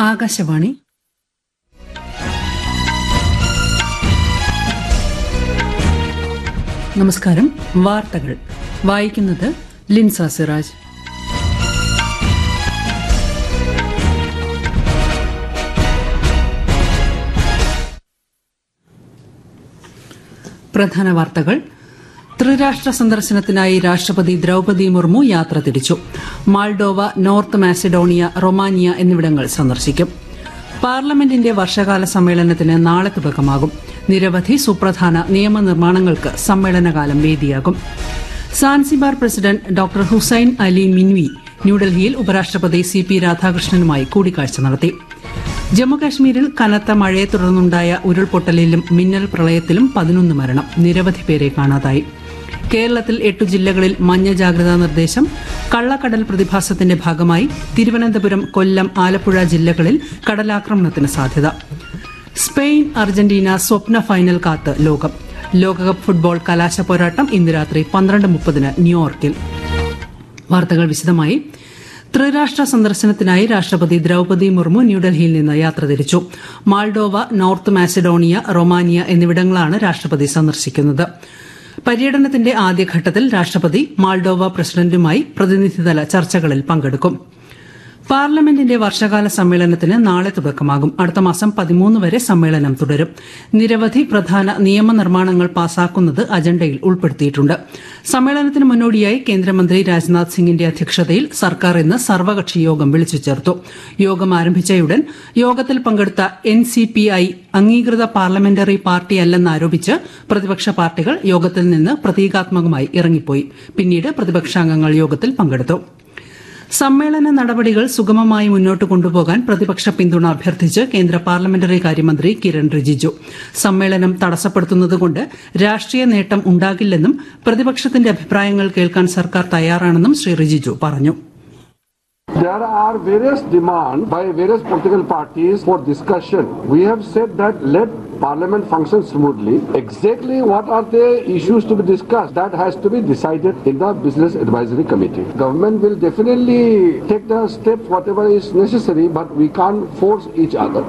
ആകാശവാണി നമസ്കാരം വാർത്തകൾ വായിക്കുന്നത് ലിൻസ സിറാജ് പ്രധാന വാർത്തകൾ ത്രിരാഷ്ട്ര സന്ദർശനത്തിനായി രാഷ്ട്രപതി ദ്രൌപദി മുർമു യാത്ര തിരിച്ചു മാൾഡോവ നോർത്ത് മാസിഡോണിയ റൊമാനിയ എന്നിവിടങ്ങൾ സന്ദർശിക്കും പാർലമെന്റിന്റെ വർഷകാല സമ്മേളനത്തിന് നാളെ തുടക്കമാകും നിരവധി സുപ്രധാന നിയമനിർമ്മാണങ്ങൾക്ക് സമ്മേളനകാലം വേദിയാകും Zanzibar president doctor Hussein Ali Mwinyi ന്യൂഡൽഹിയിൽ ഉപരാഷ്ട്രപതി സി പി രാധാകൃഷ്ണനുമായി കൂടിക്കാഴ്ച നടത്തി ജമ്മുകാശ്മീരിൽ കനത്ത മഴയെ തുടർന്നുണ്ടായ ഉരുൾപൊട്ടലിലും മിന്നൽ പ്രളയത്തിലും പതിനൊന്ന് മരണം നിരവധി പേരെ കാണാതായി കേരളത്തിൽ എട്ടു ജില്ലകളിൽ മഞ്ഞ ജാഗ്രതാ നിർദ്ദേശം കള്ളക്കടൽ പ്രതിഭാസത്തിന്റെ ഭാഗമായി തിരുവനന്തപുരം കൊല്ലം ആലപ്പുഴ ജില്ലകളിൽ കടലാക്രമണത്തിന് സാധ്യത സ്പെയിൻ അർജന്റീന സ്വപ്ന ഫൈനൽ കാത്ത് ലോകം ലോകകപ്പ് ഫുട്ബോൾ കലാശ പോരാട്ടം ഇന്ന് രാത്രി പന്ത്രണ്ട് മുപ്പതിന് ന്യൂയോർക്കിൽ വാർത്തകൾ വിശദമായി ത്രിരാഷ്ട്ര സന്ദർശനത്തിനായി രാഷ്ട്രപതി ദ്രൌപദി മുർമു ന്യൂഡൽഹിയിൽ നിന്ന് യാത്ര തിരിച്ചു മാൾഡോവ നോർത്ത് മാസിഡോണിയ റൊമാനിയ എന്നിവിടങ്ങളാണ് രാഷ്ട്രപതി സന്ദർശിക്കുന്നത് പര്യടനത്തിന്റെ ആദ്യഘട്ടത്തിൽ രാഷ്ട്രപതി മാൾഡോവ പ്രസിഡന്റുമായി പ്രതിനിധിതല ചർച്ചകളിൽ പങ്കെടുക്കും പാർലമെന്റിന്റെ വർഷകാല സമ്മേളനത്തിന് നാളെ തുടക്കമാകും അടുത്ത മാസം പതിമൂന്ന് വരെ സമ്മേളനം തുടരും നിരവധി പ്രധാന നിയമനിർമ്മാണങ്ങൾ പാസാക്കുന്നത് അജണ്ടയിൽ ഉൾപ്പെടുത്തിയിട്ടുണ്ട് സമ്മേളനത്തിന് മുന്നോടിയായി കേന്ദ്രമന്ത്രി രാജ്നാഥ് സിംഗിന്റെ അധ്യക്ഷതയിൽ സർക്കാർ ഇന്ന് സർവകക്ഷി യോഗം വിളിച്ചു ചേർത്തു യോഗം ആരംഭിച്ചയുടൻ യോഗത്തിൽ പങ്കെടുത്ത എൻ സി പി ഐ അംഗീകൃത പാർലമെന്ററി പാർട്ടിയല്ലെന്നാരോപിച്ച് പ്രതിപക്ഷ പാർട്ടികൾ യോഗത്തിൽ നിന്ന് പ്രതീകാത്മകമായി ഇറങ്ങിപ്പോയി പിന്നീട് പ്രതിപക്ഷാംഗങ്ങൾ യോഗത്തിൽ പങ്കെടുത്തു സമ്മേളന നടപടികൾ സുഗമമായി മുന്നോട്ട് കൊണ്ടുപോകാൻ പ്രതിപക്ഷ പിന്തുണ അഭ്യർത്ഥിച്ച് കേന്ദ്ര പാർലമെന്ററി കാര്യമന്ത്രി കിരൺ റിജിജു സമ്മേളനം തടസ്സപ്പെടുത്തുന്നതുകൊണ്ട് രാഷ്ട്രീയ നേട്ടം ഉണ്ടാകില്ലെന്നും പ്രതിപക്ഷത്തിന്റെ അഭിപ്രായങ്ങൾ കേൾക്കാൻ സർക്കാർ തയ്യാറാണെന്നും ശ്രീ റിജിജു പറഞ്ഞു There are various demands by various political parties for discussion. We have said that let Parliament function smoothly. Exactly what are the issues to be discussed? That has to be decided in the Business Advisory Committee. Government will definitely take the steps whatever is necessary, but we can't force each other.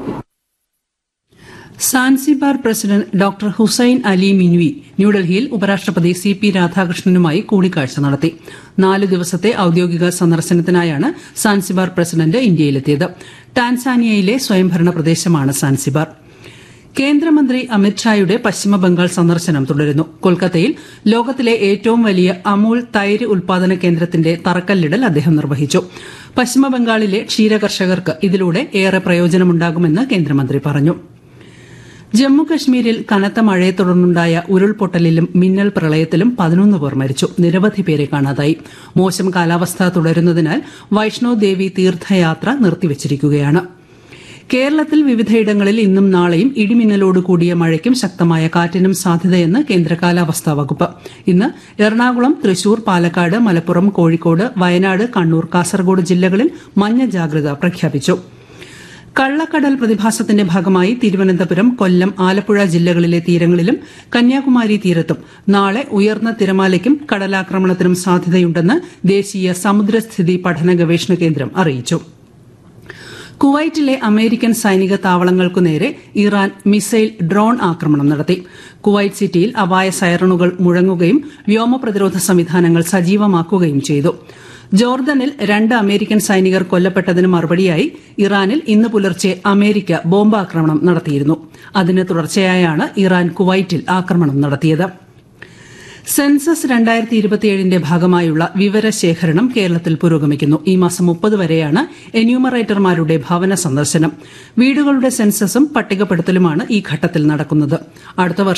Zanzibar president doctor Hussein Ali Mwinyi ന്യൂഡൽഹിയിൽ ഉപരാഷ്ട്രപതി C P രാധാകൃഷ്ണനുമായി കൂടിക്കാഴ്ച നടത്തി നാല് ദിവസത്തെ ഔദ്യോഗിക സന്ദർശനത്തിനായാണ് Zanzibar president ഇന്ത്യയിലെത്തിയത് ടാൻസാനിയയിലെ സ്വയംഭരണ പ്രദേശമാണ് Zanzibar കേന്ദ്രമന്ത്രി അമിത്ഷായുടെ പശ്ചിമബംഗാൾ സന്ദർശനം തുടരുന്നു കൊൽക്കത്തയിൽ ലോകത്തിലെ ഏറ്റവും വലിയ അമൂൽ തൈര് ഉൽപാദന കേന്ദ്രത്തിന്റെ തറക്കല്ലിടൽ അദ്ദേഹം നിർവഹിച്ചു പശ്ചിമബംഗാളിലെ ക്ഷീരകർഷകർക്ക് ഇതിലൂടെ ഏറെ പ്രയോജനമുണ്ടാകുമെന്ന് കേന്ദ്രമന്ത്രി പറഞ്ഞു ജമ്മുകശ്മീരിൽ കനത്ത മഴയെ തുടർന്നുണ്ടായ ഉരുൾപൊട്ടലിലും മിന്നൽ പ്രളയത്തിലും പതിനൊന്ന് പേർ മരിച്ചു നിരവധി പേരെ കാണാതായി മോശം കാലാവസ്ഥ തുടരുന്നതിനാൽ വൈഷ്ണോ ദേവി തീർത്ഥയാത്ര നിർത്തിവച്ചിരിക്കുകയാണ് കേരളത്തിൽ വിവിധയിടങ്ങളിൽ ഇന്നും നാളെയും ഇടിമിന്നലോട് കൂടിയ മഴയ്ക്കും ശക്തമായ കാറ്റിനും സാധ്യതയെന്ന് കേന്ദ്ര കാലാവസ്ഥാ വകുപ്പ് ഇന്ന് എറണാകുളം തൃശൂർ പാലക്കാട് മലപ്പുറം കോഴിക്കോട് വയനാട് കണ്ണൂർ കാസർഗോഡ് ജില്ലകളിൽ മഞ്ഞ ജാഗ്രത പ്രഖ്യാപിച്ചു കള്ളക്കടൽ പ്രതിഭാസത്തിന്റെ ഭാഗമായി തിരുവനന്തപുരം കൊല്ലം ആലപ്പുഴ ജില്ലകളിലെ തീരങ്ങളിലും കന്യാകുമാരി തീരത്തും നാളെ ഉയർന്ന തിരമാലയ്ക്കും കടലാക്രമണത്തിനും സാധ്യതയുണ്ടെന്ന് ദേശീയ സമുദ്രസ്ഥിതി പഠന ഗവേഷണ കേന്ദ്രം അറിയിച്ചു കുവൈറ്റിലെ അമേരിക്കൻ സൈനിക താവളങ്ങൾക്കു നേരെ ഇറാൻ മിസൈൽ ഡ്രോൺ ആക്രമണം നടത്തി കുവൈറ്റ് സിറ്റിയിൽ അപായ സൈറണുകൾ മുഴങ്ങുകയും വ്യോമ പ്രതിരോധ സംവിധാനങ്ങൾ സജീവമാക്കുകയും ചെയ്തു ജോർദനിൽ രണ്ട് അമേരിക്കൻ സൈനികർ കൊല്ലപ്പെട്ടതിന് മറുപടിയായി ഇറാനിൽ ഇന്ന് പുലർച്ചെ അമേരിക്ക ബോംബാക്രമണം നടത്തിയിരുന്നു അതിന് തുടർച്ചയായാണ് ഇറാൻ കുവൈറ്റിൽ ആക്രമണം നടത്തിയത് സെൻസസ് രണ്ടായിരത്തി ഇരുപത്തിയേഴിന്റെ ഭാഗമായുള്ള വിവരശേഖരണം കേരളത്തിൽ പുരോഗമിക്കുന്നു ഈ മാസം മുപ്പത് വരെയാണ് എന്യൂമറേറ്റർമാരുടെ ഭവന സന്ദർശനം വീടുകളുടെ സെൻസസും പട്ടികപ്പെടുത്തലുമാണ് ഈ ഘട്ടത്തിൽ നടക്കുന്നത് അടുത്ത